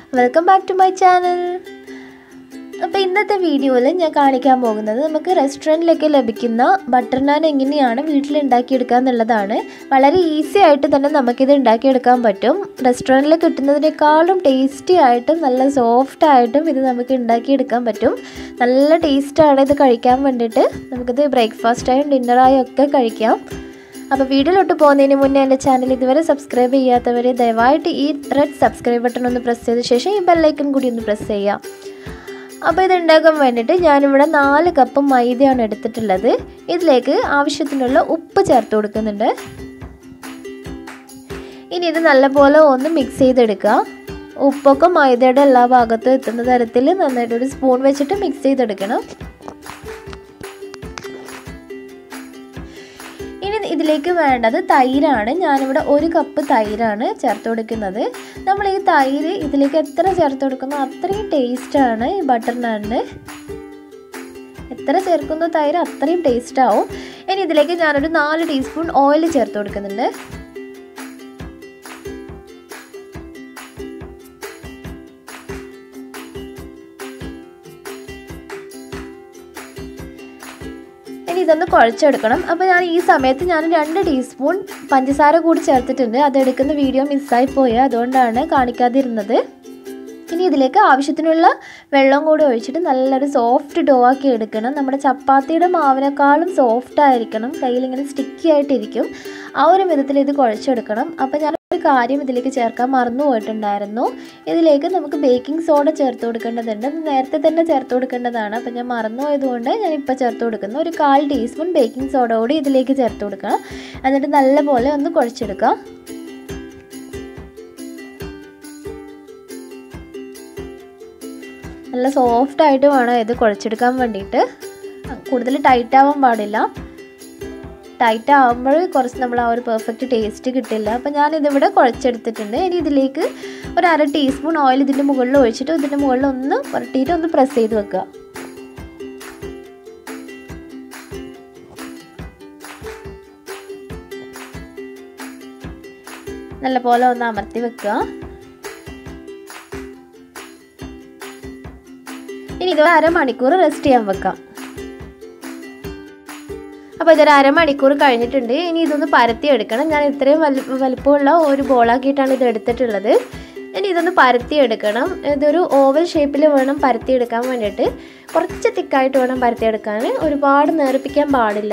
welcome back to my channel അപ്പോൾ ഇന്നത്തെ വീഡിയോയിൽ ഞാൻ കാണിക്കാൻ പോകുന്നത് നമുക്ക് റെസ്റ്റോറൻറ്റിലൊക്കെ ലഭിക്കുന്ന ബട്ടർ നാൻ എങ്ങനെയാണ് വീട്ടിൽ ഉണ്ടാക്കിയെടുക്കുക എന്നുള്ളതാണ് വളരെ ഈസി ആയിട്ട് തന്നെ നമുക്കിത് ഉണ്ടാക്കിയെടുക്കാൻ പറ്റും റെസ്റ്റോറൻറ്റിൽ കിട്ടുന്നതിനേക്കാളും ടേസ്റ്റി ആയിട്ടും നല്ല സോഫ്റ്റ് ആയിട്ടും ഇത് നമുക്ക് ഉണ്ടാക്കിയെടുക്കാൻ പറ്റും നല്ല ടേസ്റ്റാണ് ഇത് കഴിക്കാൻ വേണ്ടിയിട്ട് നമുക്കിത് ബ്രേക്ക്ഫാസ്റ്റായും ഡിന്നറായും ഒക്കെ കഴിക്കാം അപ്പോൾ വീഡിയോയിലോട്ട് പോകുന്നതിന് മുന്നേ എൻ്റെ ചാനൽ ഇതുവരെ സബ്സ്ക്രൈബ് ചെയ്യാത്തവർ ദയവായിട്ട് ഈ റെഡ് സബ്സ്ക്രൈബ് ബട്ടൺ ഒന്ന് പ്രസ് ചെയ്ത ശേഷം ഈ ബെല്ലൈക്കൺ കൂടി ഒന്ന് പ്രസ് ചെയ്യാം അപ്പോൾ ഇത് ഉണ്ടാക്കാൻ വേണ്ടിയിട്ട് ഞാനിവിടെ നാല് കപ്പ് മൈദയാണ് എടുത്തിട്ടുള്ളത് ഇതിലേക്ക് ആവശ്യത്തിനുള്ള ഉപ്പ് ചേർത്ത് കൊടുക്കുന്നുണ്ട് ഇനി ഇത് നല്ലപോലെ ഒന്ന് മിക്സ് ചെയ്തെടുക്കുക ഉപ്പൊക്കെ മൈദയുടെ എല്ലാ ഭാഗത്തും എത്തുന്ന തരത്തിൽ നന്നായിട്ട് ഒരു സ്പൂൺ വെച്ചിട്ട് മിക്സ് ചെയ്തെടുക്കണം ഇനി ഇതിലേക്ക് വേണ്ടത് തൈരാണ് ഞാനിവിടെ ഒരു കപ്പ് തൈരാണ് ചേർത്ത് കൊടുക്കുന്നത് നമ്മൾ ഈ തൈര് ഇതിലേക്ക് എത്ര ചേർത്ത് കൊടുക്കുന്നോ അത്രയും ടേസ്റ്റാണ് ഈ ബട്ടർ നാനിന് എത്ര ചേർക്കുന്നോ തൈര് അത്രയും ടേസ്റ്റ് ആവും ഇനി ഇതിലേക്ക് ഞാനൊരു നാല് ടീസ്പൂൺ ഓയിൽ ചേർത്ത് കൊടുക്കുന്നുണ്ട് ഇനി ഇതൊന്ന് കുഴച്ചെടുക്കണം അപ്പോൾ ഞാൻ ഈ സമയത്ത് ഞാൻ രണ്ട് ടീസ്പൂൺ പഞ്ചസാര കൂടി ചേർത്തിട്ടുണ്ട് അതെടുക്കുന്ന വീഡിയോ മിസ്സായി പോയി അതുകൊണ്ടാണ് കാണിക്കാതിരുന്നത് ഇനി ഇതിലേക്ക് ആവശ്യത്തിനുള്ള വെള്ളം കൂടി ഒഴിച്ചിട്ട് നല്ലൊരു സോഫ്റ്റ് ഡോ ആക്കി എടുക്കണം നമ്മുടെ ചപ്പാത്തിയുടെ മാവിനേക്കാളും സോഫ്റ്റ് ആയിരിക്കണം കയ്യിൽ ഇങ്ങനെ സ്റ്റിക്കി ആയിട്ടിരിക്കും ആ ഒരു വിധത്തിൽ ഇത് കുഴച്ചെടുക്കണം അപ്പോൾ ഞാൻ ഒരു കാര്യം ഇതിലേക്ക് ചേർക്കാൻ മറന്നു പോയിട്ടുണ്ടായിരുന്നു ഇതിലേക്ക് നമുക്ക് ബേക്കിംഗ് സോഡ ചേർത്ത് കൊടുക്കേണ്ടതുണ്ട് നേരത്തെ തന്നെ ചേർത്ത് കൊടുക്കേണ്ടതാണ് അപ്പോൾ ഞാൻ മറന്നു പോയതുകൊണ്ട് ഞാൻ ഇപ്പോൾ ചേർത്ത് കൊടുക്കുന്നു ഒരു കാൽ ടീസ്പൂൺ ബേക്കിംഗ് സോഡ കൂടി ഇതിലേക്ക് ചേർത്ത് കൊടുക്കണം എന്നിട്ട് നല്ലപോലെ ഒന്ന് കുഴച്ചെടുക്കാം നല്ല സോഫ്റ്റ് ആയിട്ട് വേണം ഇത് കുഴച്ചെടുക്കാൻ വേണ്ടിയിട്ട് കൂടുതൽ ടൈറ്റ് ആവാൻ പാടില്ല ടൈറ്റ് ആകുമ്പോൾ കുറച്ച് നമ്മൾ ആ ഒരു പെർഫെക്റ്റ് ടേസ്റ്റ് കിട്ടില്ല അപ്പോൾ ഞാനിതിവിടെ കുഴച്ചെടുത്തിട്ടുണ്ട് ഇനി ഇതിലേക്ക് ഒരു അര ടീസ്പൂൺ ഓയിൽ ഇതിൻ്റെ മുകളിൽ ഒഴിച്ചിട്ട് ഇതിൻ്റെ മുകളിൽ ഒന്ന് പുരട്ടിയിട്ട് ഒന്ന് പ്രസ് ചെയ്ത് വെക്കുക നല്ലപോലെ ഒന്ന് അമർത്തി വെക്കുക ഇനി ഇത് അരമണിക്കൂർ റെസ്റ്റ് ചെയ്യാൻ വെക്കാം അപ്പോൾ ഇതൊരു അരമണിക്കൂർ കഴിഞ്ഞിട്ടുണ്ട് ഇനി ഇതൊന്ന് പരത്തി എടുക്കണം ഞാൻ ഇത്രയും വലി വലിപ്പമുള്ള ഒരു ബോളാക്കിയിട്ടാണ് ഇത് എടുത്തിട്ടുള്ളത് ഇനി ഇതൊന്ന് പരത്തി എടുക്കണം ഇതൊരു ഓവൽ ഷേപ്പിൽ വേണം പരത്തി എടുക്കാൻ വേണ്ടിയിട്ട് കുറച്ച് തിക്കായിട്ട് വേണം പരത്തി എടുക്കാൻ ഒരുപാട് നേർപ്പിക്കാൻ പാടില്ല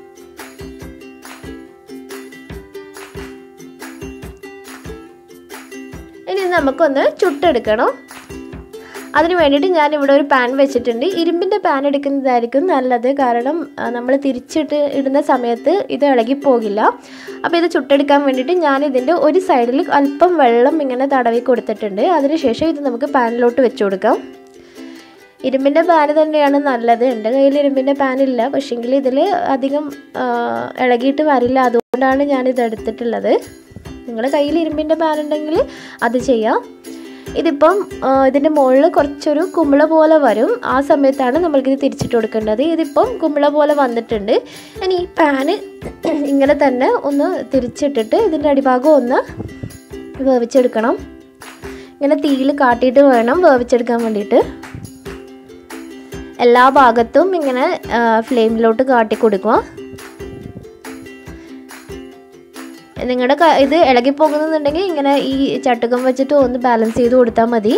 ഇനി നമുക്കൊന്ന് ചുട്ടെടുക്കണം അതിന് വേണ്ടിയിട്ട് ഞാൻ ഇവിടെ ഒരു പാൻ വെച്ചിട്ടുണ്ട് ഇരുമ്പിൻ്റെ പാൻ എടുക്കുന്നതായിരിക്കും നല്ലത് കാരണം നമ്മൾ തിരിച്ചിട്ട് ഇടുന്ന സമയത്ത് ഇത് ഇളകിപ്പോകില്ല അപ്പോൾ ഇത് ചുട്ടെടുക്കാൻ വേണ്ടിയിട്ട് ഞാൻ ഇതിൻ്റെ ഒരു സൈഡിൽ അല്പം വെള്ളം ഇങ്ങനെ തടവി കൊടുത്തിട്ടുണ്ട് അതിനുശേഷം ഇത് നമുക്ക് പാനിലോട്ട് വെച്ച് കൊടുക്കാം ഇരുമ്പിൻ്റെ പാൻ തന്നെയാണ് നല്ലത് എൻ്റെ കയ്യിൽ ഇരുമ്പിൻ്റെ പാൻ ഇല്ല പക്ഷേങ്കിൽ ഇതിൽ അധികം ഇളകിയിട്ട് വരില്ല അതുകൊണ്ടാണ് ഞാനിത് എടുത്തിട്ടുള്ളത് നിങ്ങളുടെ കയ്യിൽ ഇരുമ്പിൻ്റെ പാൻ ഉണ്ടെങ്കിൽ അത് ചെയ്യാം ഇതിപ്പം ഇതിൻ്റെ മുകളിൽ കുറച്ചൊരു കുമ്പള പോലെ വരും ആ സമയത്താണ് നമ്മൾക്കിത് തിരിച്ചിട്ട് കൊടുക്കേണ്ടത് ഇതിപ്പം കുമ്പള പോലെ വന്നിട്ടുണ്ട് ഇനി ഈ പാന് ഇങ്ങനെ തന്നെ ഒന്ന് തിരിച്ചിട്ടിട്ട് ഇതിൻ്റെ അടിഭാഗം ഒന്ന് വേവിച്ചെടുക്കണം ഇങ്ങനെ തീയിൽ കാട്ടിയിട്ട് വേണം വേവിച്ചെടുക്കാൻ വേണ്ടിയിട്ട് എല്ലാ ഭാഗത്തും ഇങ്ങനെ ഫ്ലെയിമിലോട്ട് കാട്ടി കൊടുക്കുക നിങ്ങളുടെ ഇത് ഇളകി പോകുന്നുണ്ടെങ്കിൽ ഇങ്ങനെ ഈ ചട്ടുകം വെച്ചിട്ട് ഒന്ന് ബാലൻസ് ചെയ്ത് കൊടുത്താൽ മതി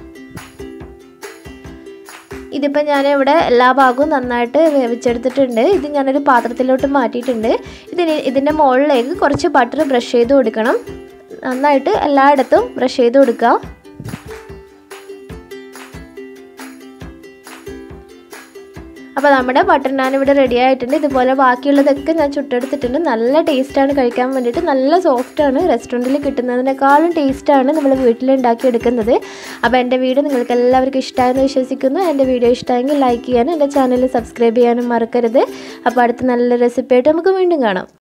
ഇതിപ്പോൾ ഞാൻ ഇവിടെ എല്ലാ ഭാഗവും നന്നായിട്ട് വേവിച്ചെടുത്തിട്ടുണ്ട് ഇത് ഞാനൊരു പാത്രത്തിലോട്ട് മാറ്റിയിട്ടുണ്ട് ഇതിന് ഇതിൻ്റെ മുകളിലേക്ക് കുറച്ച് ബട്ടർ ബ്രഷ് ചെയ്ത് കൊടുക്കണം നന്നായിട്ട് എല്ലായിടത്തും ബ്രഷ് ചെയ്ത് കൊടുക്കുക അപ്പോൾ നമ്മുടെ ബട്ടർ നാൻ ഇവിടെ റെഡി ആയിട്ടുണ്ട് ഇതുപോലെ ബാക്കിയുള്ളതൊക്കെ ഞാൻ ചുട്ടെടുത്തിട്ടുണ്ട് നല്ല ടേസ്റ്റാണ് കഴിക്കാൻ വേണ്ടിയിട്ട് നല്ല സോഫ്റ്റാണ് റെസ്റ്റോറൻറ്റിൽ കിട്ടുന്നതിനേക്കാളും ടേസ്റ്റാണ് നമ്മൾ വീട്ടിൽ ഉണ്ടാക്കിയെടുക്കുന്നത് അപ്പോൾ എൻ്റെ വീഡിയോ നിങ്ങൾക്ക് എല്ലാവർക്കും ഇഷ്ടമായെന്ന് വിശ്വസിക്കുന്നു എൻ്റെ വീഡിയോ ഇഷ്ടമായെങ്കിൽ ലൈക്ക് ചെയ്യാനും എൻ്റെ ചാനൽ സബ്സ്ക്രൈബ് ചെയ്യാനും മറക്കരുത് അപ്പോൾ അടുത്ത നല്ല റെസിപ്പി ആയിട്ട് നമുക്ക് വീണ്ടും കാണാം